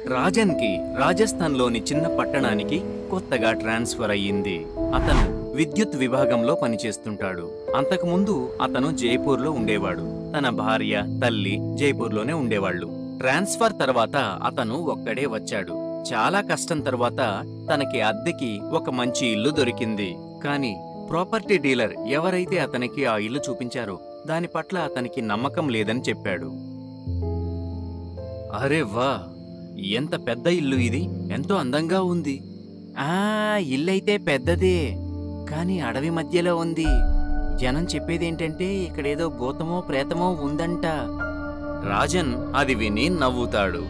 రాజన్కి రాజస్థాన్లోని చిన్న పట్టణానికి కొత్తగా ట్రాన్స్ఫర్ అయ్యింది అతను విద్యుత్ విభాగంలో పనిచేస్తుంటాడు అంతకుముందు అతను జైపూర్లో ఉండేవాడు తన భార్య తల్లి జైపూర్లోనే ఉండేవాళ్ళు ట్రాన్స్ఫర్ తర్వాత అతను ఒక్కడే వచ్చాడు చాలా కష్టం తర్వాత తనకి అద్దెకి ఒక మంచి ఇల్లు దొరికింది కానీ ప్రాపర్టీ డీలర్ ఎవరైతే అతనికి ఆ ఇల్లు చూపించారో దాని పట్ల అతనికి నమ్మకం లేదని చెప్పాడు అరే వా ఎంత పెద్ద ఇల్లు ఇది ఎంతో అందంగా ఉంది ఆ ఇల్లైతే పెద్దదే కానీ అడవి మధ్యలో ఉంది జనం చెప్పేదేంటంటే ఇక్కడేదో భూతమో ప్రేతమో ఉందంట రాజన్ అది విని నవ్వుతాడు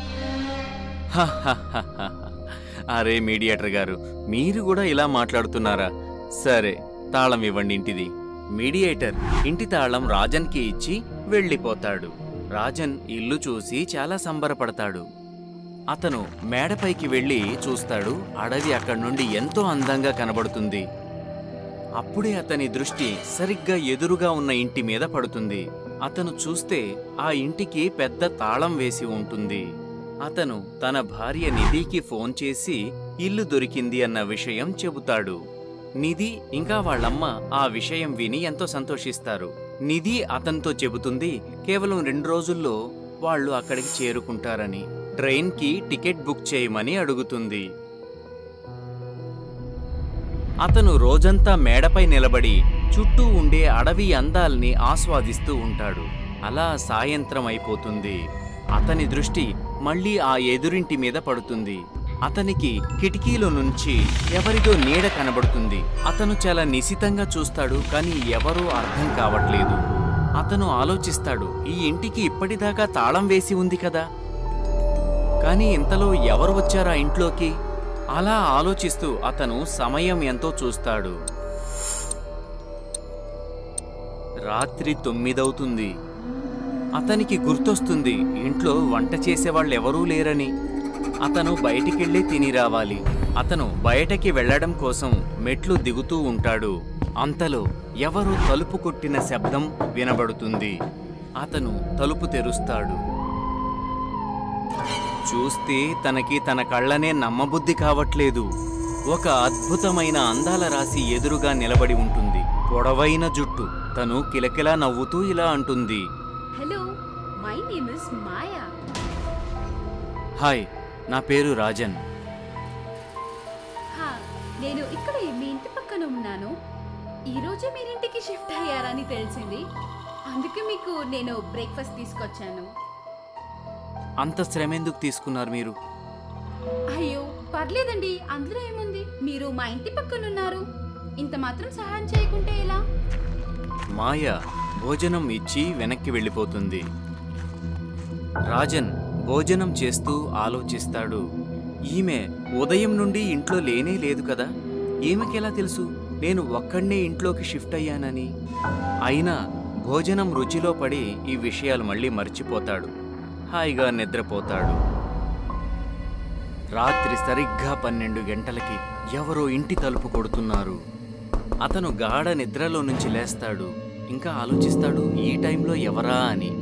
"హహహహహ. అరే మీడియేటర్ గారు మీరు కూడా ఇలా మాట్లాడుతున్నారా సరే తాళం ఇవ్వండి ఇంటిది మీడియేటర్ ఇంటి తాళం రాజన్కి ఇచ్చి వెళ్ళిపోతాడు రాజన్ ఇల్లు చూసి చాలా సంబరపడతాడు అతను మేడపైకి వెళ్ళి చూస్తాడు అడవి అక్కడి నుండి ఎంతో అందంగా కనబడుతుంది అప్పుడే అతని దృష్టి సరిగ్గా ఎదురుగా ఉన్న ఇంటి మీద పడుతుంది అతను చూస్తే ఆ ఇంటికి పెద్ద తాళం వేసి ఉంటుంది అతను తన భార్య నిధికి ఫోన్ చేసి ఇల్లు దొరికింది అన్న విషయం చెబుతాడు నిధి ఇంకా వాళ్ళమ్మ ఆ విషయం విని ఎంతో సంతోషిస్తారు నిధి అతనితో చెబుతుంది కేవలం రెండు రోజుల్లో వాళ్ళు అక్కడికి చేరుకుంటారని ట్రైన్కి టికెట్ బుక్ చేయమని అడుగుతుంది అతను రోజంతా మేడపై నిలబడి చుట్టూ ఉండే అడవి అందాల్ని ఆస్వాదిస్తూ ఉంటాడు అలా సాయంత్రం అయిపోతుంది అతని దృష్టి మళ్ళీ ఆ ఎదురింటి మీద పడుతుంది అతనికి కిటికీలో నుంచి ఎవరిదో నీడ కనబడుతుంది అతను చాలా నిశితంగా చూస్తాడు కానీ ఎవరూ అర్థం కావట్లేదు అతను ఆలోచిస్తాడు ఈ ఇంటికి ఇప్పటిదాకా తాళం వేసి ఉంది కదా కానీ ఇంతలో ఎవరు వచ్చారా ఇంట్లోకి అలా ఆలోచిస్తూ అతను సమయం ఎంతో చూస్తాడు రాత్రి తొమ్మిదవుతుంది అతనికి గుర్తొస్తుంది ఇంట్లో వంట చేసేవాళ్ళు ఎవరూ లేరని అతను బయటికెళ్ళి తిని రావాలి అతను బయటకి వెళ్ళడం కోసం మెట్లు దిగుతూ ఉంటాడు అంతలో ఎవరో తలుపు కొట్టిన శబ్దం వినబడుతుంది అతను తలుపు తెరుస్తాడు చూస్తే తనకి తన కళ్ళనే నమ్మబుద్ధి కావట్లేదు ఒక అద్భుతమైన అందాల రాశి ఎదురుగా నిలబడి ఉంటుంది పొడవైన జుట్టు తను కిలకిలా నవ్వుతూ ఇలా అంటుంది hello my name is Maya hi నా పేరు రాజన్ హా నేను ఇక్కడ మీ ఇంటి పక్కన ఉన్నాను ఈ రోజే మీరింటికి షిఫ్ట్ అయ్యారని తెలిసింది అందుకే మీకు నేను బ్రేక్ఫాస్ట్ తీసుకొచ్చాను అంత శ్రమ ఎందుకు తీసుకున్నారు మీరు అయ్యో పర్లేదండి అందులో ఏముంది మీరు మా ఇంటి పక్కన ఉన్నారు ఇంత మాత్రం సహాయం చేయకుంటే ఎలా మాయ భోజనం ఇచ్చి వెనక్కి వెళ్ళిపోతుంది రాజన్ భోజనం చేస్తూ ఆలోచిస్తాడు ఈమె ఉదయం నుండి ఇంట్లో లేనే లేదు కదా ఈమెకెలా తెలుసు నేను ఒక్కడే ఇంట్లోకి షిఫ్ట్ అయ్యానని అయినా భోజనం రుచిలో పడి ఈ విషయాలు మళ్ళీ మర్చిపోతాడు హాయిగా నిద్రపోతాడు రాత్రి సరిగ్గా పన్నెండు గంటలకి ఎవరో ఇంటి తలుపు కొడుతున్నారు అతను గాఢ నిద్రలో నుంచి లేస్తాడు ఇంకా ఆలోచిస్తాడు ఈ టైంలో ఎవరా అని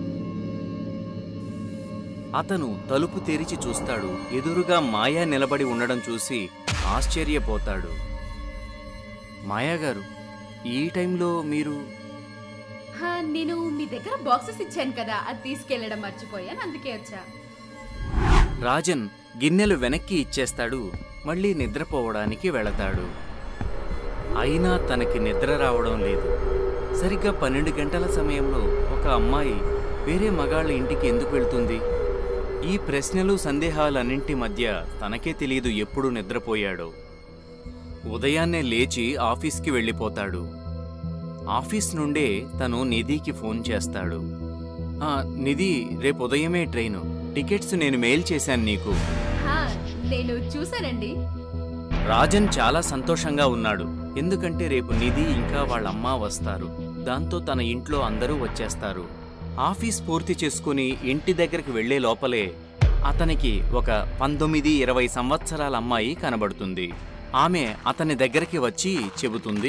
అతను తలుపు తెరిచి చూస్తాడు ఎదురుగా మాయా నిలబడి ఉండడం చూసి ఆశ్చర్యపోతాడు మాయా గారు ఈ టైంలో మీరు హా, నేను మీ దగ్గర బాక్సెస్ ఇచ్చాను కదా అది తీసుకెళ్ళడం మర్చిపోయాను అందుకే వచ్చా రాజన్ గిన్నెలు వెనక్కి ఇచ్చేస్తాడు మళ్ళీ నిద్రపోవడానికి వెళతాడు అయినా తనకి నిద్ర రావడం లేదు సరిగ్గా పన్నెండు గంటల సమయంలో ఒక అమ్మాయి వేరే మగాళ్ళ ఇంటికి ఎందుకు వెళ్తుంది ఈ ప్రశ్నలు సందేహాలన్నింటి మధ్య తనకే తెలియదు ఎప్పుడు నిద్రపోయాడో ఉదయాన్నే లేచి ఆఫీస్కి వెళ్ళిపోతాడు ఆఫీస్ నుండే తను నిధికి ఫోన్ చేస్తాడు "ఆ, నిధి రేపు ఉదయమే ట్రైను టికెట్స్ నేను మెయిల్ చేశాను నీకు హా, నేను చూశానండి రాజన్ చాలా సంతోషంగా ఉన్నాడు ఎందుకంటే రేపు నిధి ఇంకా వాళ్ళ అమ్మ వస్తారు దాంతో తన ఇంట్లో అందరూ వచ్చేస్తారు ఆఫీస్ పూర్తి చేసుకుని ఇంటి దగ్గరికి వెళ్లే లోపలే అతనికి ఒక పంతొమ్మిది ఇరవై సంవత్సరాల అమ్మాయి కనబడుతుంది ఆమె అతని దగ్గరికి వచ్చి చెబుతుంది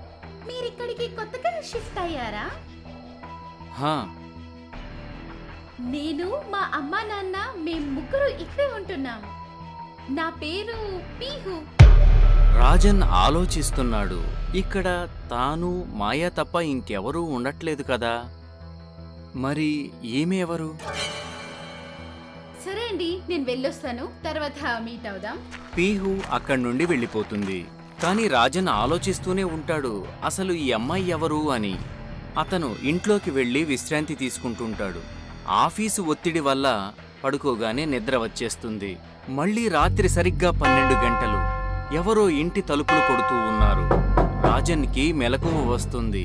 మీరు ఇక్కడికి కొత్తగా షిఫ్ట్ అయ్యారా హా నేను మా అమ్మా నాన్న మేము ముగ్గురు ఇక్కడే ఉంటున్నాం నా పేరు పీహు రాజన్ ఆలోచిస్తున్నాడు ఇక్కడ తాను మాయా తప్ప ఇంకెవరూ ఉండట్లేదు కదా మరి ఈమె ఎవరు సరే అండి నేను వెళ్ళొస్తాను తర్వాత మీట్ అవుదాం పీహు అక్కడి నుండి వెళ్ళిపోతుంది కానీ రాజన్ ఆలోచిస్తూనే ఉంటాడు అసలు ఈ అమ్మాయి ఎవరు అని అతను ఇంట్లోకి వెళ్ళి విశ్రాంతి తీసుకుంటుంటాడు ఆఫీసు ఒత్తిడి వల్ల పడుకోగానే నిద్ర వచ్చేస్తుంది మళ్ళీ రాత్రి సరిగ్గా పన్నెండు గంటలు ఎవరో ఇంటి తలుపులు కొడుతూ ఉన్నారు రాజన్కి మెలకువ వస్తుంది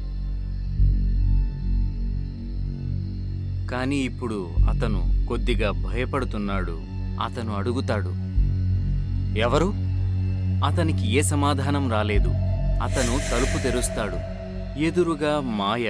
కానీ ఇప్పుడు అతను కొద్దిగా భయపడుతున్నాడు అతను అడుగుతాడు ఎవరు అతనికి ఏ సమాధానం రాలేదు అతను తలుపు తెరుస్తాడు ఎదురుగా మాయ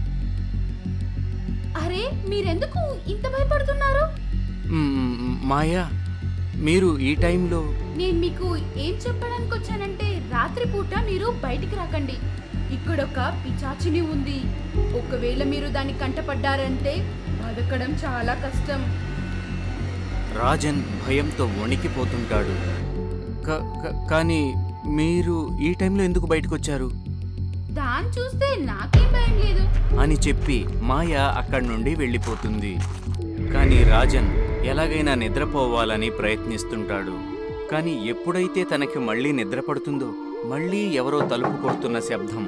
అరే మీరెందుకు ఇంత భయపడుతున్నారు "మ్మ్, మాయా మీరు ఈ టైంలో నేను మీకు ఏం చెప్పడానికి వచ్చానంటే రాత్రిపూట మీరు బయటికి రాకండి ఇక్కడ ఒక పిచాచిని ఉంది ఒకవేళ మీరు దాని కంటపడ్డారంటే బతకడం చాలా కష్టం రాజన్ భయంతో వణికిపోతుంటాడు "క- క- కానీ మీరు ఈ టైంలో ఎందుకు బయటకొచ్చారు దాన్ని చూస్తే నాకేం భయం లేదు అని చెప్పి మాయ అక్కడి నుండి వెళ్ళిపోతుంది కానీ రాజన్ ఎలాగైనా నిద్రపోవాలని ప్రయత్నిస్తుంటాడు కానీ ఎప్పుడైతే తనకి మళ్ళీ నిద్ర పడుతుందో మళ్ళీ ఎవరో తలుపు కొడుతున్న శబ్దం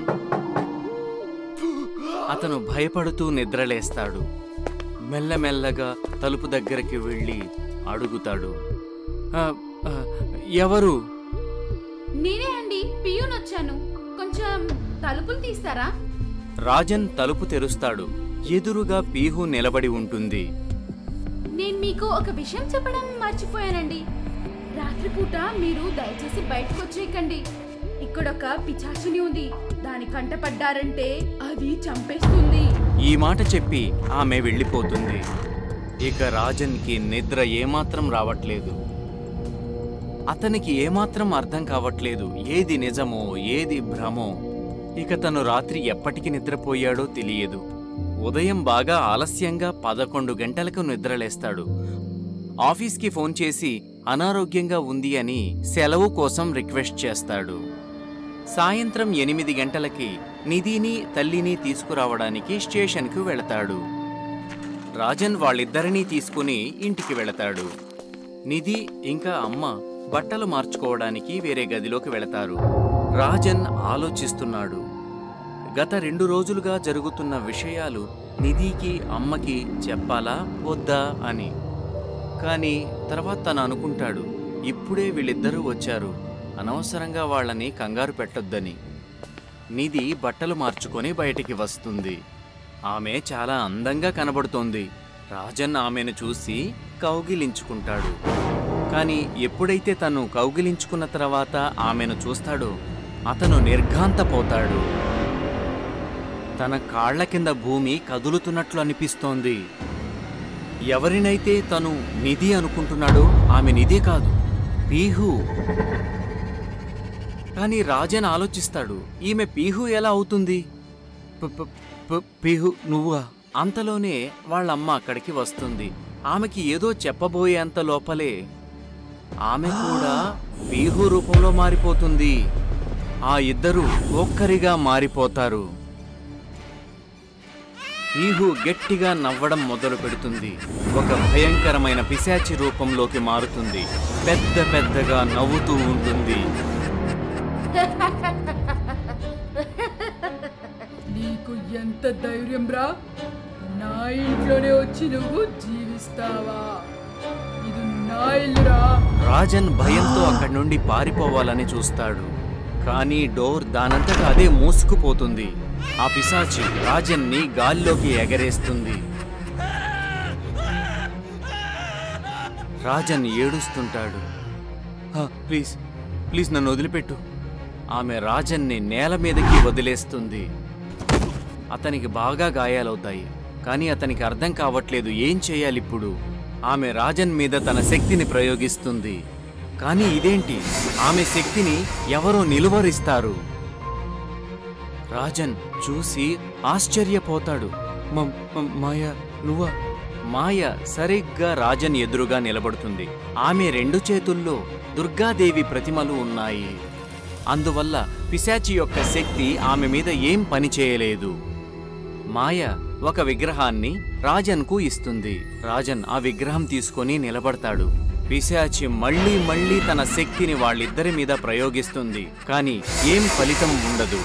అతను భయపడుతూ నిద్రలేస్తాడు మెల్లమెల్లగా తలుపు దగ్గరికి వెళ్ళి అడుగుతాడు "ఆ, ఆ, ఎవరు నేనే అండి పియూన్ వచ్చాను కొంచెం తలుపులు తీస్తారా రాజన్ తలుపు తెరుస్తాడు ఎదురుగా పీహు నిలబడి ఉంటుంది నేను మీకు ఒక విషయం చెప్పడం మర్చిపోయానండి రాత్రిపూట మీరు దయచేసి బయటకు వచ్చేయకండి ఇక్కడ ఒక పిచాచిని ఉంది దాని కంట పడ్డారంటే అది చంపేస్తుంది ఈ మాట చెప్పి ఆమె వెళ్ళిపోతుంది ఇక రాజన్కి నిద్ర ఏమాత్రం రావట్లేదు అతనికి ఏమాత్రం అర్థం కావట్లేదు ఏది నిజమో ఏది భ్రమో ఇక తను రాత్రి ఎప్పటికి నిద్రపోయాడో తెలియదు ఉదయం బాగా ఆలస్యంగా పదకొండు గంటలకు నిద్రలేస్తాడు ఆఫీస్కి ఫోన్ చేసి అనారోగ్యంగా ఉంది అని సెలవు కోసం రిక్వెస్ట్ చేస్తాడు సాయంత్రం ఎనిమిది గంటలకి నిధిని తల్లిని తీసుకురావడానికి స్టేషన్కు వెళతాడు రాజన్ వాళ్ళిద్దరినీ తీసుకుని ఇంటికి వెళతాడు నిధి ఇంకా అమ్మ బట్టలు మార్చుకోవడానికి వేరే గదిలోకి వెళతారు రాజన్ ఆలోచిస్తున్నాడు గత రెండు రోజులుగా జరుగుతున్న విషయాలు నిధికి అమ్మకి చెప్పాలా వద్దా అని కానీ తర్వాత తను అనుకుంటాడు ఇప్పుడే వీళ్ళిద్దరూ వచ్చారు అనవసరంగా వాళ్ళని కంగారు పెట్టొద్దని నిధి బట్టలు మార్చుకొని బయటికి వస్తుంది ఆమె చాలా అందంగా కనబడుతోంది రాజన్ ఆమెను చూసి కౌగిలించుకుంటాడు కానీ ఎప్పుడైతే తను కౌగిలించుకున్న తర్వాత ఆమెను చూస్తాడో అతను నిర్ఘాంతపోతాడు తన కాళ్ల కింద భూమి కదులుతున్నట్లు అనిపిస్తోంది ఎవరినైతే తను నిధి అనుకుంటున్నాడో ఆమె నిధి కాదు పీహు కానీ రాజన్ ఆలోచిస్తాడు ఈమె పీహు ఎలా అవుతుంది ప- ప- ప- పీహు నువ్వా అంతలోనే వాళ్ళమ్మ అక్కడికి వస్తుంది ఆమెకి ఏదో చెప్పబోయేంత లోపలే ఆమె కూడా పీహు రూపంలో మారిపోతుంది ఆ ఇద్దరు ఒక్కరిగా మారిపోతారు పీహు గట్టిగా నవ్వడం మొదలు పెడుతుంది ఒక భయంకరమైన పిశాచి రూపంలోకి మారుతుంది పెద్ద పెద్దగా నవ్వుతూ ఉంటుంది నీకు ఎంత ధైర్యం రా నా ఇంట్లోనే వచ్చి నువ్వు జీవిస్తావా ఇది నా ఇల్లురా రాజన్ భయంతో అక్కడి నుండి పారిపోవాలని చూస్తాడు కానీ డోర్ దానంతట అదే మూసుకుపోతుంది ఆ పిశాచి రాజన్ని గాల్లోకి ఎగరేస్తుంది రాజన్ ఏడుస్తుంటాడు "హ, ప్లీజ్ ప్లీజ్ నన్ను వదిలిపెట్టు ఆమె రాజన్ని నేల మీదకి వదిలేస్తుంది అతనికి బాగా గాయాలవుతాయి కానీ అతనికి అర్థం కావట్లేదు ఏం చేయాలి ఇప్పుడు ఆమె రాజన్ మీద తన శక్తిని ప్రయోగిస్తుంది కానీ ఇదేంటి ఆమె శక్తిని ఎవరో నిలువరిస్తారు రాజన్ చూసి ఆశ్చర్యపోతాడు "మ- మ- మాయా నువ్వా మాయ సరిగ్గా రాజన్ ఎదురుగా నిలబడుతుంది ఆమె రెండు చేతుల్లో దుర్గాదేవి ప్రతిమలు ఉన్నాయి అందువల్ల పిశాచి యొక్క శక్తి ఆమె మీద ఏం పని చేయలేదు మాయ ఒక విగ్రహాన్ని రాజన్కు ఇస్తుంది రాజన్ ఆ విగ్రహం తీసుకొని నిలబడతాడు పిశాచి మళ్ళీ మళ్ళీ తన శక్తిని వాళ్ళిద్దరి మీద ప్రయోగిస్తుంది కానీ ఏం ఫలితం ఉండదు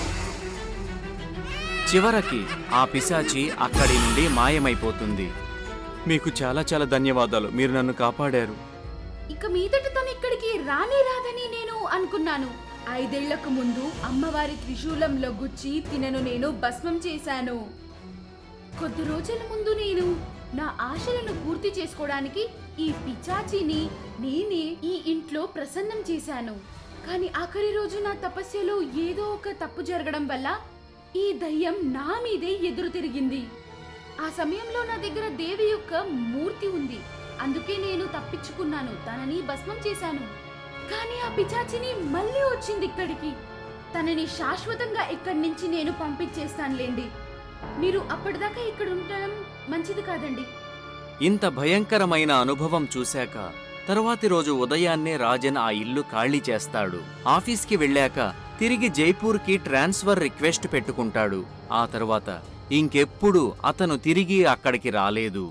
చివరికి ఆ పిశాచి అక్కడి నుండి మాయమైపోతుంది మీకు చాలా చాలా ధన్యవాదాలు మీరు నన్ను కాపాడారు ఇక మీదట తను ఇక్కడికి రానే రాదని నేను అనుకున్నాను ఐదేళ్లకు ముందు అమ్మవారి త్రిశూలంలో గుచ్చి తినను నేను భస్మం చేశాను కొద్ది రోజుల ముందు నేను నా ఆశలను పూర్తి చేసుకోవడానికి ఈ పిచాచిని నేనే ఈ ఇంట్లో ప్రసన్నం చేశాను కానీ ఆఖరి రోజు నా తపస్యలో ఏదో ఒక తప్పు జరగడం వల్ల ఈ దయ్యం నా మీదే ఎదురు తిరిగింది ఆ సమయంలో నా దగ్గర దేవి యొక్క మూర్తి ఉంది అందుకే నేను తప్పించుకున్నాను తనని భస్మం చేశాను కానీ ఆ పిచాచిని మళ్ళీ వచ్చింది ఇక్కడికి తనని శాశ్వతంగా ఇక్కడి నుంచి నేను పంపించేస్తానులేండి మీరు అప్పటిదాకా ఇక్కడ ఉండడం మంచిది కాదండి ఇంత భయంకరమైన అనుభవం చూశాక తరువాతి రోజు ఉదయాన్నే రాజన్ ఆ ఇల్లు ఖాళీ చేస్తాడు ఆఫీస్కి వెళ్ళాక తిరిగి జైపూర్కి ట్రాన్స్ఫర్ రిక్వెస్ట్ పెట్టుకుంటాడు ఆ తర్వాత ఇంకెప్పుడు అతను తిరిగి అక్కడికి రాలేదు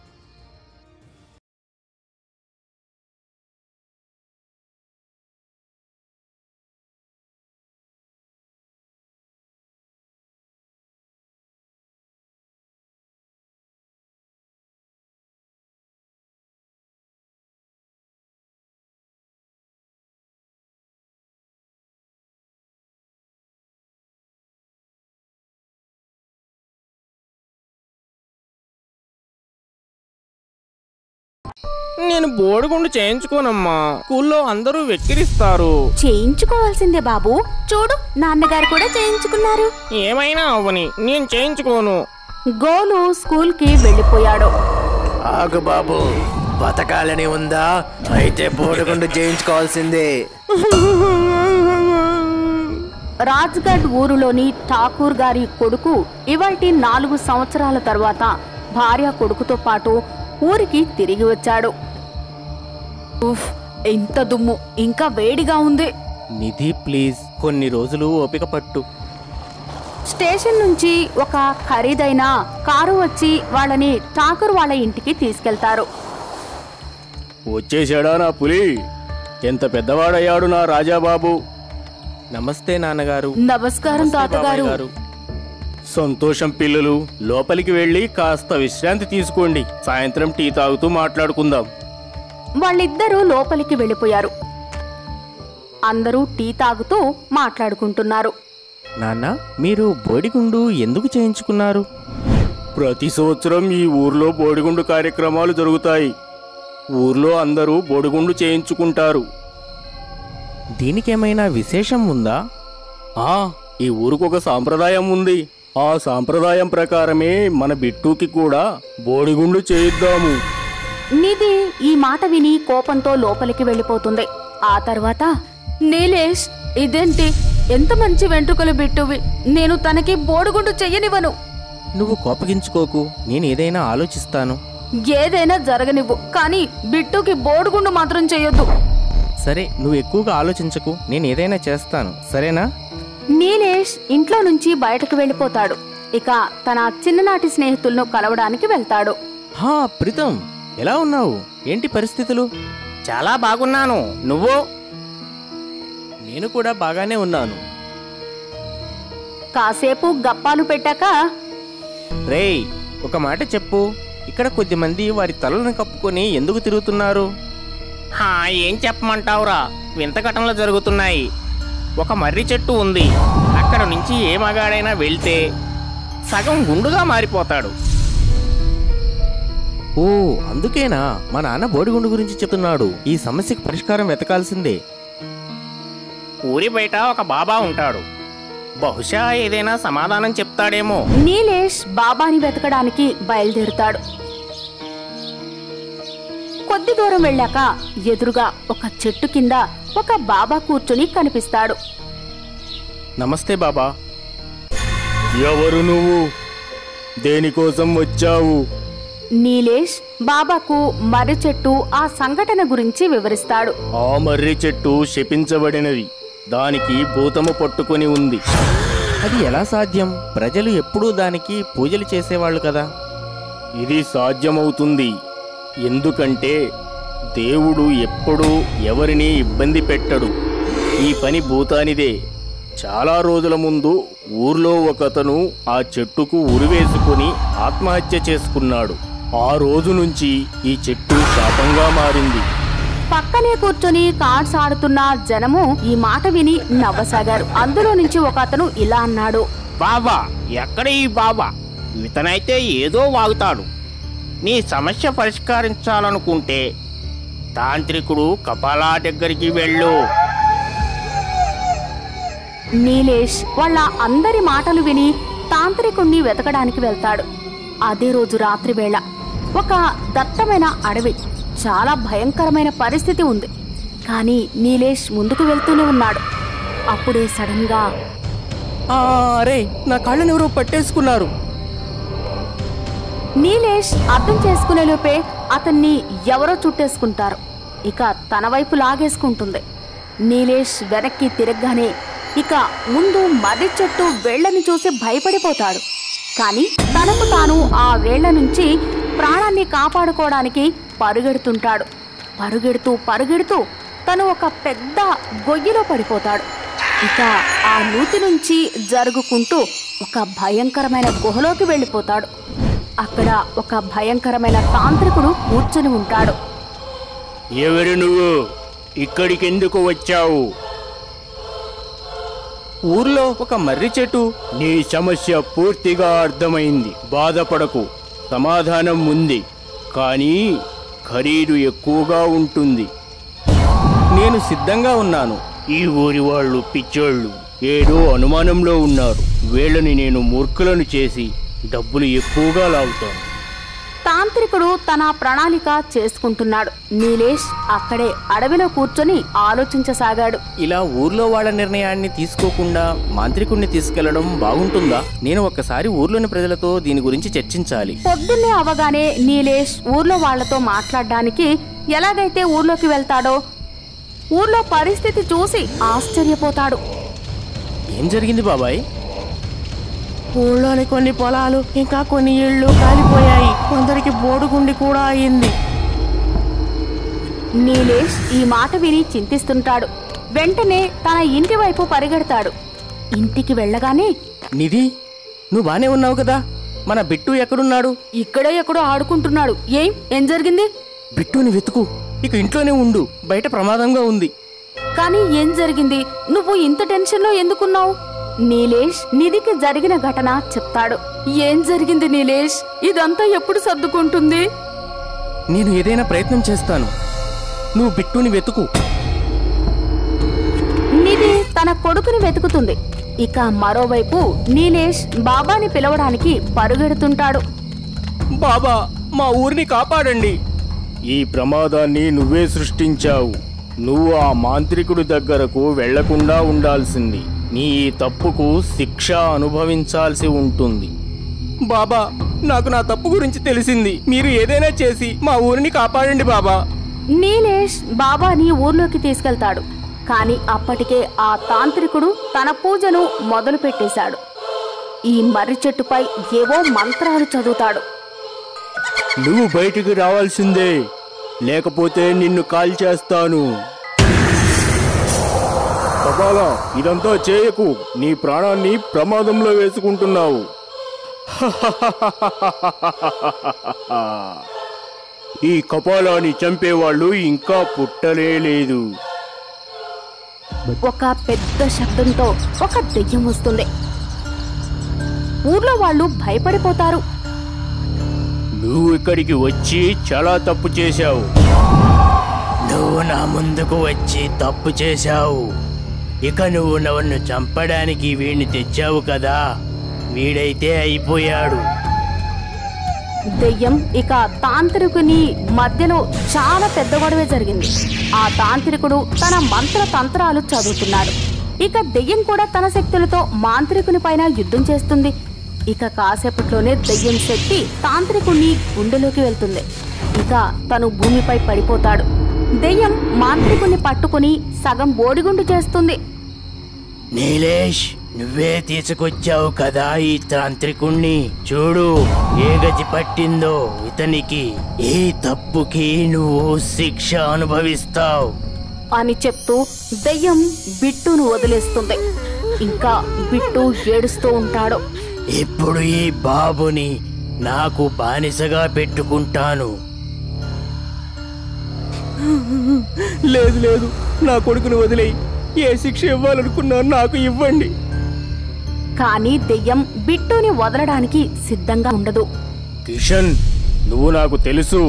నేను బోడిగుండు చేయించుకోనమ్మా స్కూల్లో అందరూ వెక్కిరిస్తారు చేయించుకోవాల్సిందే బాబు చూడు నాన్నగారు కూడా చేయించుకున్నారు ఏమైనా అవ్వని నేను చేయించుకోను గోలు స్కూల్ కి వెళ్ళిపోయాడు ఆగు బాబు బతకాలని ఉందా అయితే బోడిగుండు చేయించుకోవాల్సిందే రాజ్గఢ్ ఊరులోని ఠాకూర్ గారి కొడుకు ఇవాల్టి నాలుగు సంవత్సరాల తర్వాత భార్య కొడుకుతో పాటు ఊరికి తిరిగి వచ్చాడు ఉఫ్ ఎంత దుమ్ము ఇంకా వేడిగా ఉంది నిధి ప్లీజ్ కొన్ని రోజులు ఓపిక పట్టు స్టేషన్ నుంచి ఒక ఖరీదైన కారు వచ్చి వాళ్ళని ఠాకూర్ వాళ్ళ ఇంటికి తీసుకెళ్తారు వచ్చేసాడా నా పులి ఎంత పెద్దవాడయ్యాడు నా రాజాబాబు నమస్తే నాన్నగారు నమస్కారం నమస్తే తాతగారు బాబాయ్ గారు. సంతోషం పిల్లలు లోపలికి వెళ్ళి కాస్త విశ్రాంతి తీసుకోండి సాయంత్రం టీ తాగుతూ మాట్లాడుకుందాం వాళ్ళిద్దరూ లోపలికి వెళ్ళిపోయారు అందరూ టీ తాగుతూ మాట్లాడుకుంటున్నారు నాన్న మీరు బోడిగుండు ఎందుకు చేయించుకున్నారు ప్రతి సంవత్సరం ఈ ఊర్లో బోడిగుండు కార్యక్రమాలు జరుగుతాయి ఊర్లో అందరూ బోడిగుండు చేయించుకుంటారు దీనికేమైనా విశేషం ఉందా ఆ ఈ ఊరికి ఒక సాంప్రదాయం ఉంది ఆ సాంప్రదాయం ప్రకారమే మన బిట్టుకి కూడా బోడిగుండు చేయిద్దాము నిధి ఈ మాట విని కోపంతో లోపలికి వెళ్ళిపోతుంది ఆ తర్వాత నీలేష్ ఇదేంటి ఎంత మంచి వెంట్రుకలు బిట్టువి నేను తనకి బోడుగుండు చెయ్యనివ్వను నువ్వు కోపగించుకోకు నేను ఏదైనా ఆలోచిస్తాను ఏదైనా జరగనివ్వు కానీ బిట్టుకి బోడుగుండు మాత్రం చెయ్యొద్దు సరే నువ్వు ఎక్కువగా ఆలోచించకు నేను ఏదైనా చేస్తాను సరేనా నీలేష్ ఇంట్లో నుంచి బయటకు వెళ్ళిపోతాడు ఇక తన చిన్ననాటి స్నేహితులను కలవడానికి వెళ్తాడు హా ప్రీతం ఎలా ఉన్నావు ఏంటి పరిస్థితులు చాలా బాగున్నాను నువ్వు నేను కూడా బాగానే ఉన్నాను కాసేపు గప్పాలు పెట్టాక రేయ్ ఒక మాట చెప్పు ఇక్కడ కొద్దిమంది వారి తలలను కప్పుకొని ఎందుకు తిరుగుతున్నారు హా ఏం చెప్పమంటావురా వింత ఘటనలు జరుగుతున్నాయి ఒక మర్రి చెట్టు ఉంది అక్కడ నుంచి ఏ మగాడైనా వెళ్తే సగం గుండుగా మారిపోతాడు ఓ అందుకేనా మా నాన్న బోడిగుండు గురించి చెప్తున్నాడు ఈ సమస్యకు పరిష్కారం వెతకాల్సిందే ఊరి బయట ఒక బాబా ఉంటాడు బహుశా ఏదైనా సమాధానం చెప్తాడేమో నీలేష్ బాబాని వెతకడానికి బయలుదేరుతాడు కొద్ది దూరం వెళ్ళాక ఎదురుగా ఒక చెట్టు కింద ఒక బాబా కూర్చుని కనిపిస్తాడు నమస్తే బాబా ఎవరు నువ్వు దేనికోసం వచ్చావు నీలేష్ బాబాకు మర్రి చెట్టు ఆ సంఘటన గురించి వివరిస్తాడు ఆ మర్రి చెట్టు శపించబడినది దానికి భూతము పట్టుకొని ఉంది అది ఎలా సాధ్యం ప్రజలు ఎప్పుడూ దానికి పూజలు చేసేవాళ్ళు కదా ఇది సాధ్యమవుతుంది ఎందుకంటే దేవుడు ఎప్పుడూ ఎవరిని ఇబ్బంది పెట్టడు ఈ పని భూతానిదే చాలా రోజుల ముందు ఊర్లో ఒకతను ఆ చెట్టుకు ఉరివేసుకుని ఆత్మహత్య చేసుకున్నాడు ఆ రోజు నుంచి ఈ చెట్టు శాపంగా మారింది పక్కనే కూర్చొని కార్డ్స్ ఆడుతున్న జనము ఈ మాట విని నవ్వసాగారు అందులో నుంచి ఒక అతను ఇలా అన్నాడు బాబా ఎక్కడ ఈ బాబా ఇతనైతే ఏదో వాగుతాడు నీ సమస్య పరిష్కరించాలనుకుంటే తాంత్రికుడు కపాలా దగ్గరికి వెళ్ళు నీలేష్ వాళ్ళ అందరి మాటలు విని తాంత్రికుణ్ణి వెతకడానికి వెళ్తాడు అదే రోజు రాత్రి వేళ ఒక దట్టమైన అడవి చాలా భయంకరమైన పరిస్థితి ఉంది కానీ నీలేష్ ముందుకు వెళ్తూనే ఉన్నాడు అప్పుడే సడన్ గా అరే నా కాళ్ళని ఎవరో పట్టేసుకున్నారు నీలేష్ అర్థం చేసుకునే లోపే అతన్ని ఎవరో చుట్టేసుకుంటారు ఇక తన వైపు లాగేసుకుంటుంది నీలేష్ వెనక్కి తిరగగానే ఇక ముందు మర్రి చెట్టు వేళ్లను చూసి భయపడిపోతాడు కానీ తనకు తాను ఆ వేళ్ల నుంచి ప్రాణాన్ని కాపాడుకోవడానికి పరుగెడుతుంటాడు పరుగెడుతూ పరుగెడుతూ తను ఒక పెద్ద గొయ్యిలో పడిపోతాడు ఇక ఆ నూతి నుంచి జరుగుకుంటూ ఒక భయంకరమైన గుహలోకి వెళ్ళిపోతాడు అక్కడ ఒక భయంకరమైన తాంత్రికుడు కూర్చుని ఉంటాడు ఎవరు నువ్వు ఇక్కడికెందుకు వచ్చావు ఊర్లో ఒక మర్రి చెట్టు నీ సమస్య పూర్తిగా అర్థమైంది బాధపడకు సమాధానం ఉంది కానీ ఖరీదు ఎక్కువగా ఉంటుంది నేను సిద్ధంగా ఉన్నాను ఈ ఊరి వాళ్ళు పిచ్చోళ్ళు ఏదో అనుమానంలో ఉన్నారు వీళ్ళని నేను మూర్ఖులను చేసి డబ్బులు ఎక్కువగా లాగుతాను తాంత్రికుడు తన ప్రణాళిక చేసుకుంటున్నాడు నీలేష్ అక్కడే అడవిలో కూర్చొని ఆలోచించసాగాడు ఇలా ఊర్లో వాళ్ళ నిర్ణయాన్ని తీసుకోకుండా మాంత్రికుణ్ణి తీసుకెళ్లడం బాగుంటుందా నేను ఒక్కసారి ఊర్లోని ప్రజలతో దీని గురించి చర్చించాలి పొద్దున్నే అవగానే నీలేష్ ఊర్లో వాళ్లతో మాట్లాడడానికి ఎలాగైతే ఊర్లోకి వెళ్తాడో ఊర్లో పరిస్థితి చూసి ఆశ్చర్యపోతాడు ఏం జరిగింది బాబాయ్ ఊళ్ళోని కొన్ని పొలాలు ఇంకా కొన్ని ఇళ్ళు కాలిపోయాయి కొందరికి బోడుగుండి కూడా అయింది నీలేష్ ఈ మాట విని చింతిస్తుంటాడు వెంటనే తన ఇంటి వైపు పరిగెడతాడు ఇంటికి వెళ్ళగానే నిధి నువ్వు బానే ఉన్నావు కదా మన బిట్టు ఎక్కడున్నాడు ఇక్కడే ఎక్కడో ఆడుకుంటున్నాడు ఏం ఏం జరిగింది బిట్టుని వెతుకు ఇక ఇంట్లోనే ఉండు బయట ప్రమాదంగా ఉంది కానీ ఏం జరిగింది నువ్వు ఇంత టెన్షన్లో ఎందుకున్నావు నీలేష్ నిధికి జరిగిన ఘటన చెప్తాడు ఏం జరిగింది నీలేష్ ఇదంతా ఎప్పుడు సర్దుకుంటుంది నేను ఏదైనా ప్రయత్నం చేస్తాను నువ్వు బిట్టుని వెతుకు నిధి తన కొడుకుని వెతుకుతుంది ఇక మరోవైపు నీలేష్ బాబాని పిలవడానికి పరుగెడుతుంటాడు బాబా మా ఊరిని కాపాడండి ఈ ప్రమాదాన్ని నువ్వే సృష్టించావు నువ్వు ఆ మాంత్రికుడి దగ్గరకు వెళ్లకుండా ఉండాల్సింది నీ ఈ తప్పుకు శిక్ష అనుభవించాల్సి ఉంటుంది బాబా నాకు నా తప్పు గురించి తెలిసింది మీరు ఏదైనా చేసి మా ఊరిని కాపాడండి బాబా నీలేష్ బాబాని ఊర్లోకి తీసుకెళ్తాడు కాని అప్పటికే ఆ తాంత్రికుడు తన పూజను మొదలు పెట్టేశాడు ఈ మర్రి చెట్టుపై ఏవో మంత్రాలు చదువుతాడు నువ్వు బయటికి రావాల్సిందే లేకపోతే నిన్ను కాల్ చేస్తాను కపాల ఇదంతా చేయకు నీ ప్రాణాన్ని ప్రమాదంలో వేసుకుంటున్నావు ఈ కపాలాన్ని చంపేవాళ్ళు ఇంకా పుట్టలే లేదు ఒక పెద్ద శబ్దంతో ఒక దెయ్యం వస్తుంది ఊర్లో వాళ్ళు భయపడిపోతారు నువ్వు ఇక్కడికి వచ్చి చాలా తప్పు చేశావు నువ్వు నా ముందుకు వచ్చి తప్పు చేశావు ఇక నువ్వు నన్ను చంపడానికి వీడిని తెచ్చావు కదా వీడైతే అయిపోయాడు దెయ్యం ఇక తాంత్రికుని మధ్యలో చాలా పెద్ద గొడవే జరిగింది ఆ తాంత్రికుడు తన మంత్ర తంత్రాలు చదువుతున్నాడు ఇక దెయ్యం కూడా తన శక్తులతో మాంత్రికుని పైన యుద్ధం చేస్తుంది ఇక కాసేపట్లోనే దయ్యం శక్తి తాంత్రికుణ్ణి గుండెలోకి వెళ్తుంది ఇక తను భూమిపై పడిపోతాడు దెయ్యం మాంత్రికుణ్ణి పట్టుకుని సగం బోడిగుండు చేస్తుంది నీలేష్ నువ్వే తీసుకొచ్చావు కదా ఈ తాంత్రికుణ్ణి చూడు ఏ గతి పట్టిందో ఇతనికి ఈ తప్పుకి నువ్వు శిక్ష అనుభవిస్తావు అని చెప్తూ దెయ్యం బిట్టును వదిలేస్తుంది ఇంకా బిట్టు ఏడుస్తూ ఉంటాడు ఇప్పుడు ఈ బాబుని నాకు బానిసగా పెట్టుకుంటాను లేదు లేదు నా కొడుకుని వదిలేయి ఏ శిక్ష ఇవ్వాలనుకున్నా నాకు ఇవ్వండి కానీ దెయ్యం బిట్టుని వదలడానికి సిద్ధంగా ఉండదు కిషన్ నువ్వు నాకు తెలుసు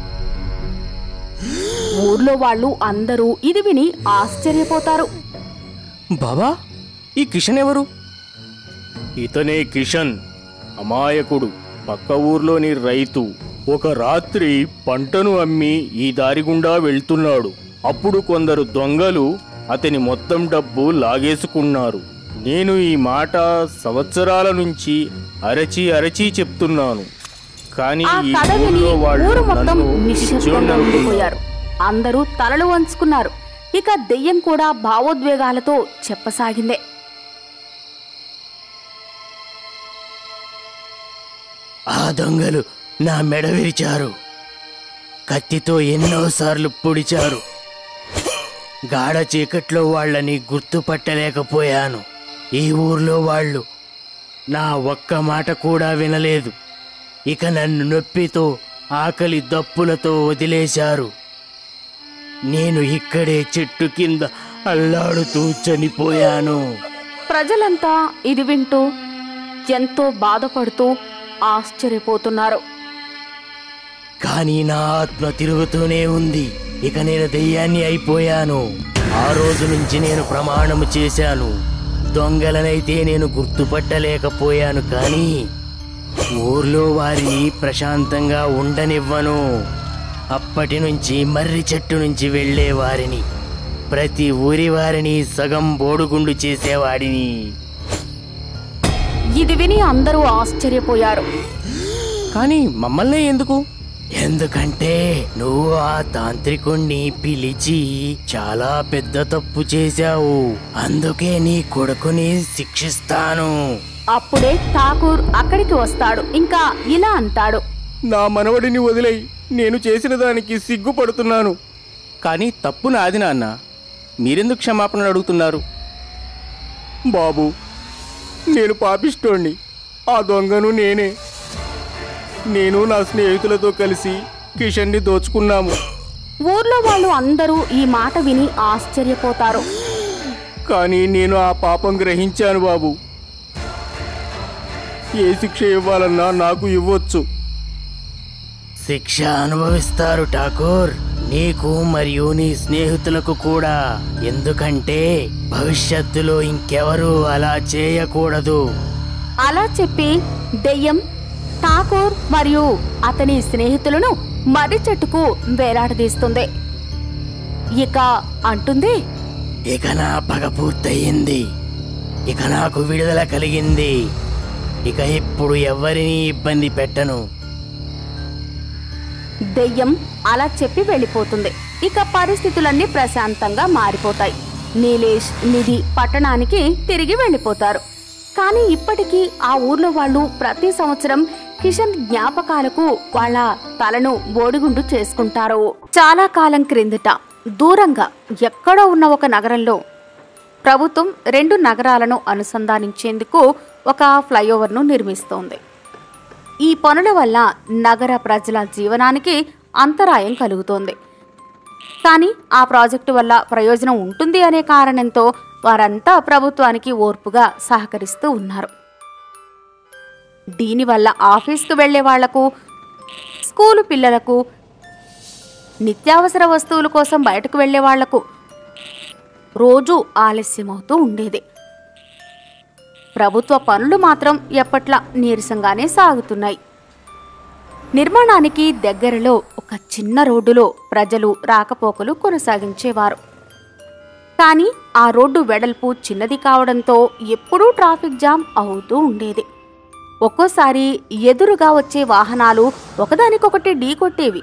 ఊర్లో వాళ్ళు అందరూ ఇది విని ఆశ్చర్యపోతారు బాబా ఈ కిషన్ ఎవరు ఇతనే కిషన్ అమాయకుడు పక్క ఊర్లోని రైతు ఒక రాత్రి పంటను అమ్మి ఈ దారి గుండా వెళ్తున్నాడు అప్పుడు కొందరు దొంగలు అతని మొత్తం డబ్బు లాగేసుకున్నారు నేను ఈ మాట సంవత్సరాల నుంచి అరచి అరచి చెప్తున్నాను కానీ ఆ ఈ కథ విని ఊర్లో వాళ్ళు ఊరు మొత్తం నన్ను నిశ్శబ్దంగా పిచ్చోడ్ని ఉండిపోయారు అందరూ తలలు వంచుకున్నారు ఇక దెయ్యం కూడా భావోద్వేగాలతో చెప్పసాగిందే ఆ దొంగలు నా మెడ విరిచారు కత్తితో ఎన్నోసార్లు పొడిచారు గాఢ చీకట్లో వాళ్ళని గుర్తుపట్టలేకపోయాను ఈ ఊర్లో వాళ్ళు నా ఒక్క మాట కూడా వినలేదు ఇక నన్ను నొప్పితో ఆకలి దప్పులతో వదిలేశారు నేను ఇక్కడే చెట్టు కింద అల్లాడుతూ చనిపోయాను ప్రజలంతా ఇది వింటూ ఎంతో బాధపడుతూ ఆశ్చర్యపోతున్నారు కానీ నా ఆత్మ తిరుగుతూనే ఉంది ఇక నేను దెయ్యాన్ని అయిపోయాను ఆ రోజు నుంచి నేను ప్రమాణము చేశాను దొంగలనైతే నేను గుర్తుపట్టలేకపోయాను కానీ ఊర్లో వారిని ప్రశాంతంగా ఉండనివ్వను అప్పటి నుంచి మర్రి చెట్టు నుంచి వెళ్ళే వారిని ప్రతి ఊరి వారిని సగం బోడుగుండు చేసేవాడిని ఇది విని అందరూ ఆశ్చర్యపోయారు కానీ మమ్మల్నే ఎందుకు ఎందుకంటే నువ్వు ఆ తాంత్రికుణ్ణి పిలిచి చాలా పెద్ద తప్పు చేశావు అందుకే నీ కొడుకుని శిక్షిస్తాను అప్పుడే ఠాకూర్ అక్కడికి వస్తాడు ఇంకా ఇలా అంటాడు నా మనవడిని వదిలేయి నేను చేసిన దానికి సిగ్గుపడుతున్నాను కానీ తప్పు నాది నాన్న మీరెందుకు క్షమాపణలు అడుగుతున్నారు బాబు నేను పాపిస్తోండి ఆ దొంగను నేనే నేను నా స్నేహితులతో కలిసి కిషన్ని దోచుకున్నాము ఊర్లో వాళ్ళు అందరూ ఈ మాట విని ఆశ్చర్యపోతారు కానీ నేను ఆ పాపం గ్రహించాను బాబు ఏ శిక్ష ఇవ్వాలన్నా నాకు ఇవ్వచ్చు శిక్ష అనుభవిస్తారు ఠాకూర్ నీకు మరియు నీ స్నేహితులకు కూడా ఎందుకంటే భవిష్యత్తులో ఇంకెవరూ అలా చేయకూడదు అలా చెప్పి దెయ్యం ఠాకూర్ మరియు అతని స్నేహితులను మర్రి చెట్టుకు వేలాడదీస్తుంది ఇక అంటుంది ఇక నా పగ పూర్తయింది ఇక నాకు విడుదల కలిగింది ఇక ఇప్పుడు ఎవరిని ఇబ్బంది పెట్టను దెయ్యం అలా చెప్పి వెళ్ళిపోతుంది ఇక పరిస్థితులన్నీ ప్రశాంతంగా మారిపోతాయి నీలేష్ నిధి పట్టణానికి తిరిగి వెళ్ళిపోతారు కానీ ఇప్పటికీ ఆ ఊర్లో వాళ్ళు ప్రతి సంవత్సరం కిషన్ జ్ఞాపకాలకు వాళ్ళ తలను బోడిగుండు చేసుకుంటారు చాలా కాలం క్రిందట దూరంగా ఎక్కడో ఉన్న ఒక నగరంలో ప్రభుత్వం రెండు నగరాలను అనుసంధానించేందుకు ఒక ఫ్లైఓవర్ను నిర్మిస్తోంది ఈ పనుల వల్ల నగర ప్రజల జీవనానికి అంతరాయం కలుగుతోంది కానీ ఆ ప్రాజెక్టు వల్ల ప్రయోజనం ఉంటుంది అనే కారణంతో వారంతా ప్రభుత్వానికి ఓర్పుగా సహకరిస్తూ ఉన్నారు దీనివల్ల ఆఫీస్కు వెళ్లే వాళ్లకు స్కూలు పిల్లలకు నిత్యావసర వస్తువుల కోసం బయటకు వెళ్లే వాళ్లకు రోజూ ఆలస్యమవుతూ ఉండేది ప్రభుత్వ పనులు మాత్రం ఎప్పట్లా నీరసంగానే సాగుతున్నాయి నిర్మాణానికి దగ్గరలో ఒక చిన్న రోడ్డులో ప్రజలు రాకపోకలు కొనసాగించేవారు కానీ ఆ రోడ్డు వెడల్పు చిన్నది కావడంతో ఎప్పుడూ ట్రాఫిక్ జామ్ అవుతూ ఉండేది ఒక్కోసారి ఎదురుగా వచ్చే వాహనాలు ఒకదానికొకటి ఢీకొట్టేవి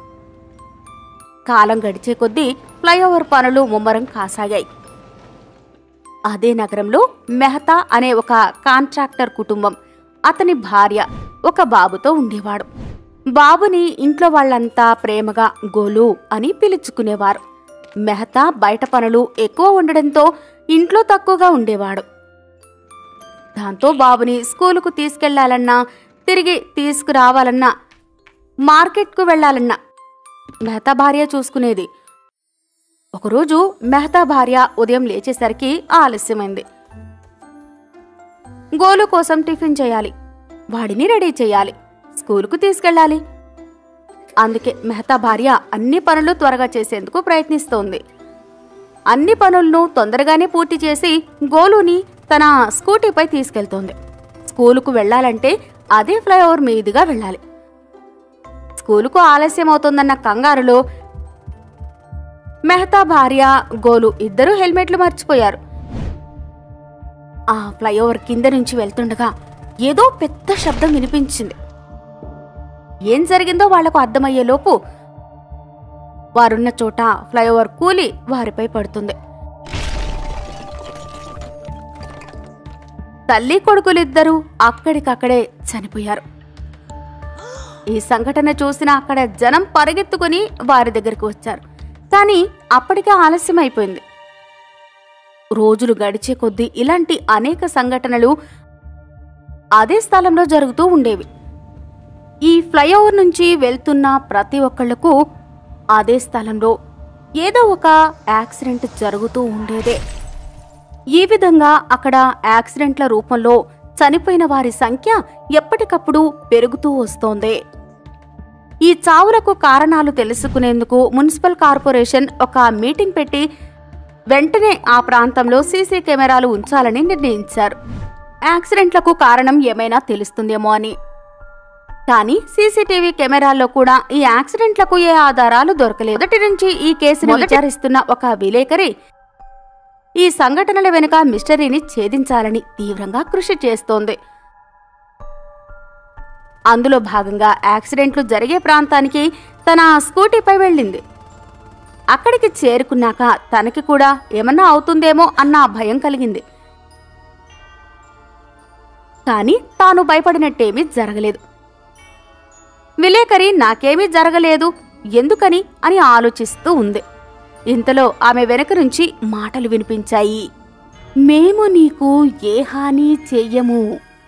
కాలం గడిచే కొద్దీ ఫ్లైఓవర్ పనులు ముమ్మరం కాసాగాయి అదే నగరంలో మెహతా అనే ఒక కాంట్రాక్టర్ కుటుంబం అతని భార్య ఒక బాబుతో ఉండేవాడు బాబుని ఇంట్లో వాళ్ళంతా ప్రేమగా గోలు అని పిలుచుకునేవారు మెహతా బయట పనులు ఎక్కువ ఉండడంతో ఇంట్లో తక్కువగా ఉండేవాడు దాంతో బాబుని స్కూలుకు తీసుకెళ్లాలన్నా తిరిగి తీసుకురావాలన్నా మార్కెట్కు వెళ్ళాలన్నా మెహతా భార్య చూసుకునేది ఒకరోజు మెహతా భార్య ఉదయం లేచేసరికి ఆలస్యమైంది గోలు కోసం టిఫిన్ చేయాలి వాడిని రెడీ చేయాలి స్కూలుకు తీసుకెళ్ళాలి అందుకే మెహతా భార్య అన్ని పనులు త్వరగా చేసేందుకు ప్రయత్నిస్తోంది అన్ని పనులను తొందరగానే పూర్తి చేసి గోలుని తన స్కూటీపై తీసుకెళ్తోంది స్కూలుకు వెళ్ళాలంటే అదే ఫ్లైఓవర్ మీదుగా వెళ్ళాలి స్కూలుకు ఆలస్యం అవుతుందన్న కంగారులో మెహతా భార్య గోలు ఇద్దరూ హెల్మెట్లు మర్చిపోయారు ఆ ఫ్లైఓవర్ కింద నుంచి వెళ్తుండగా ఏదో పెద్ద శబ్దం వినిపించింది ఏం జరిగిందో వాళ్లకు అర్థమయ్యేలోపు వారున్న చోట ఫ్లైఓవర్ కూలి వారిపై పడుతుంది తల్లి కొడుకులిద్దరూ అక్కడికక్కడే చనిపోయారు ఈ సంఘటన చూసిన అక్కడ జనం పరిగెత్తుకుని వారి దగ్గరికి వచ్చారు కానీ అప్పటికే ఆలస్యం అయిపోయింది రోజులు గడిచే కొద్దీ ఇలాంటి అనేక సంఘటనలు అదే స్థలంలో జరుగుతూ ఉండేవి ఈ ఫ్లైఓవర్ నుంచి వెళ్తున్న ప్రతి ఒక్కళ్లకు అదే స్థలంలో ఏదో ఒక యాక్సిడెంట్ జరుగుతూ ఉండేదే ఈ విధంగా అక్కడ యాక్సిడెంట్ల రూపంలో చనిపోయిన వారి సంఖ్య ఎప్పటికప్పుడు పెరుగుతూ వస్తోంది ఈ చావులకు కారణాలు తెలుసుకునేందుకు మున్సిపల్ కార్పొరేషన్ ఒక మీటింగ్ పెట్టి వెంటనే ఆ ప్రాంతంలో సీసీ కెమెరాలు ఉంచాలని నిర్ణయించారు యాక్సిడెంట్లకు కారణం ఏమైనా తెలుస్తుందేమో అని కానీ సీసీటీవీ కెమెరాల్లో కూడా ఈ యాక్సిడెంట్లకు ఏ ఆధారాలు దొరకలేదు మొదటి నుంచి ఈ కేసును విచారిస్తున్న ఒక విలేకరి ఈ సంఘటనల వెనుక మిస్టరీని ఛేదించాలని తీవ్రంగా కృషి చేస్తోంది అందులో భాగంగా యాక్సిడెంట్లు జరిగే ప్రాంతానికి తన స్కూటీపై వెళ్ళింది అక్కడికి చేరుకున్నాక తనకి కూడా ఏమన్నా అవుతుందేమో అన్న భయం కలిగింది కానీ తాను భయపడినట్టేమీ జరగలేదు విలేకరి నాకేమీ జరగలేదు ఎందుకని అని ఆలోచిస్తూ ఉంది ఇంతలో ఆమె వెనక నుంచి మాటలు వినిపించాయి మేము నీకు ఏ హాని చెయ్యము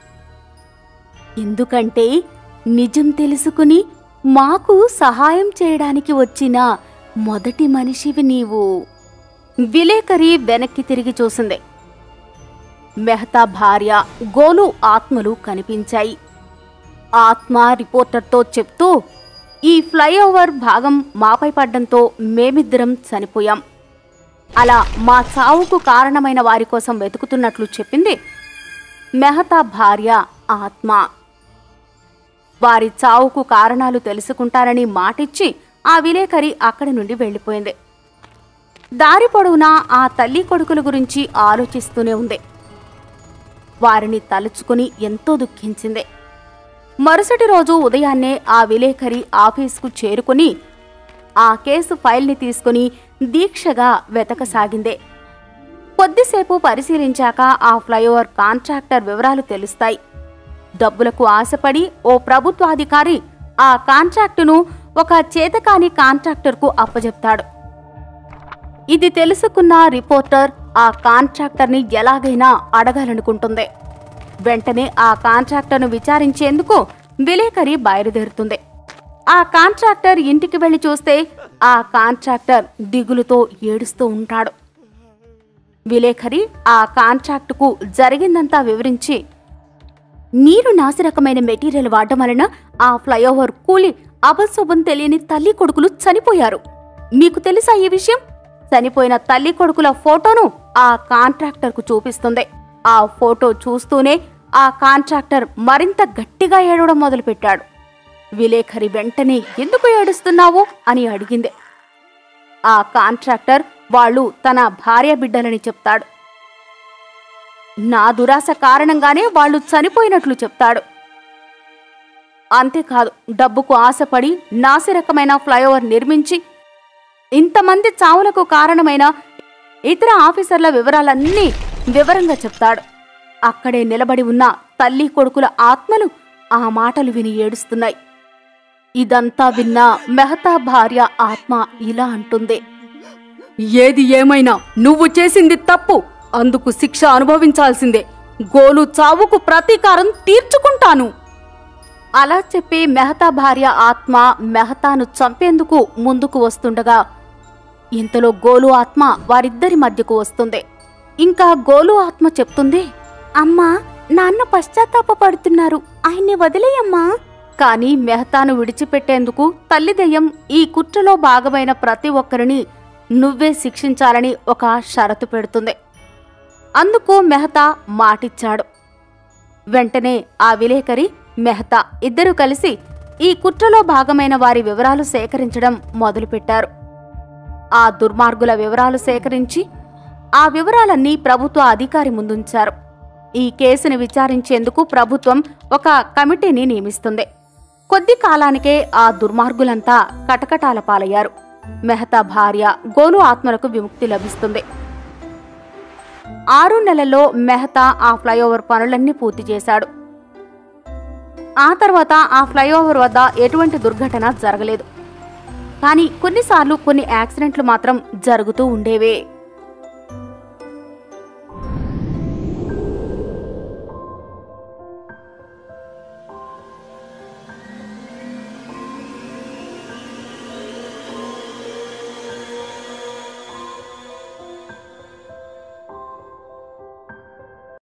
ఎందుకంటే నిజం తెలుసుకుని మాకు సహాయం చేయడానికి వచ్చిన మొదటి మనిషివి నీవు విలేకరి వెనక్కి తిరిగి చూసింది మెహతా భార్య గోలు ఆత్మలు కనిపించాయి ఆత్మ రిపోర్టర్తో చెప్తూ ఈ ఫ్లైఓవర్ భాగం మాపై పడ్డంతో మేమిద్దరం చనిపోయాం అలా మా చావుకు కారణమైన వారి కోసం వెతుకుతున్నట్లు చెప్పింది మెహతా భార్య ఆత్మ వారి చావుకు కారణాలు తెలుసుకుంటారని మాటిచ్చి ఆ విలేకరి అక్కడి నుండి వెళ్ళిపోయింది దారి పొడవునా ఆ తల్లి కొడుకుల గురించి ఆలోచిస్తూనే ఉంది వారిని తలుచుకుని ఎంతో దుఃఖించింది మరుసటి రోజు ఉదయాన్నే ఆ విలేకరి ఆఫీసుకు చేరుకుని ఆ కేసు ఫైల్ని తీసుకుని దీక్షగా వెతకసాగిందే కొద్దిసేపు పరిశీలించాక ఆ ఫ్లైఓవర్ కాంట్రాక్టర్ వివరాలు తెలుస్తాయి డబ్బులకు ఆశపడి ఓ ప్రభుత్వాధికారి ఆ కాంట్రాక్టును ఒక చేతకాని కాంట్రాక్టర్కు అప్పజెప్తాడు ఇది తెలుసుకున్న రిపోర్టర్ ఆ కాంట్రాక్టర్ని ఎలాగైనా అడగాలనుకుంటుంది వెంటనే ఆ కాంట్రాక్టర్ను విచారించేందుకు విలేకరి బయలుదేరుతుంది ఆ కాంట్రాక్టర్ ఇంటికి వెళ్లి చూస్తే ఆ కాంట్రాక్టర్ దిగులుతో ఏడుస్తూ ఉంటాడు విలేకరి ఆ కాంట్రాక్టుకు జరిగిందంతా వివరించి నీరు నాసిరకమైన మెటీరియల్ వాడడం వలన ఆ ఫ్లైఓవర్ కూలి అబశుభం తెలియని తల్లి కొడుకులు చనిపోయారు మీకు తెలుసా ఈ విషయం చనిపోయిన తల్లి కొడుకుల ఫోటోను ఆ కాంట్రాక్టర్కు చూపిస్తుంది ఆ ఫోటో చూస్తూనే ఆ కాంట్రాక్టర్ మరింత గట్టిగా ఏడవడం మొదలుపెట్టాడు విలేఖరి వెంటనే ఎందుకు ఏడుస్తున్నావు అని అడిగింది ఆ కాంట్రాక్టర్ వాళ్ళు తన భార్య బిడ్డలని చెప్తాడు నా దురాశ కారణంగానే వాళ్ళు చనిపోయినట్లు చెప్తాడు అంతేకాదు డబ్బుకు ఆశపడి నాసిరకమైన ఫ్లైఓవర్ నిర్మించి ఇంతమంది చావులకు కారణమైన ఇతర ఆఫీసర్ల వివరాలన్నీ వివరంగా చెప్తాడు అక్కడే నిలబడి ఉన్న తల్లి కొడుకుల ఆత్మలు ఆ మాటలు విని ఏడుస్తున్నాయి ఇదంతా విన్న మెహతా భార్య ఆత్మ ఇలా అంటుంది ఏది ఏమైనా నువ్వు చేసింది తప్పు అందుకు శిక్ష అనుభవించాల్సిందే గోలు చావుకు ప్రతీకారం తీర్చుకుంటాను అలా చెప్పి మెహతా భార్య ఆత్మ మెహతాను చంపేందుకు ముందుకు వస్తుండగా ఇంతలో గోలు ఆత్మ వారిద్దరి మధ్యకు వస్తుంది ఇంకా గోలు ఆత్మ చెప్తుంది అమ్మా నాన్న పశ్చాత్తాపడుతున్నారు ఆయన్ని వదిలేయమ్మా కాని మెహతాను విడిచిపెట్టేందుకు తల్లి దెయ్యం ఈ కుట్రలో భాగమైన ప్రతి ఒక్కరిని నువ్వే శిక్షించాలని ఒక షరతు పెడుతుంది అందుకు మెహతా మాటిచ్చాడు వెంటనే ఆ విలేకరి మెహతా ఇద్దరూ కలిసి ఈ కుట్రలో భాగమైన వారి వివరాలు సేకరించడం మొదలుపెట్టారు ఆ దుర్మార్గుల వివరాలు సేకరించి ఆ వివరాలన్నీ ప్రభుత్వ అధికారి ముందుంచారు ఈ కేసును విచారించేందుకు ప్రభుత్వం ఒక కమిటీని నియమిస్తుంది కొద్ది కాలానికే ఆ దుర్మార్గులంతా కటకటాల పాలయ్యారు మెహతా భార్య గోలు ఆత్మలకు విముక్తి లభిస్తుంది ఆరు నెలల్లో మెహతా ఆ ఫ్లైఓవర్ పనులన్నీ పూర్తి చేశాడు ఆ తర్వాత ఆ ఫ్లైఓవర్ వద్ద ఎటువంటి దుర్ఘటన జరగలేదు కానీ కొన్నిసార్లు కొన్ని యాక్సిడెంట్లు మాత్రం జరుగుతూ ఉండేవే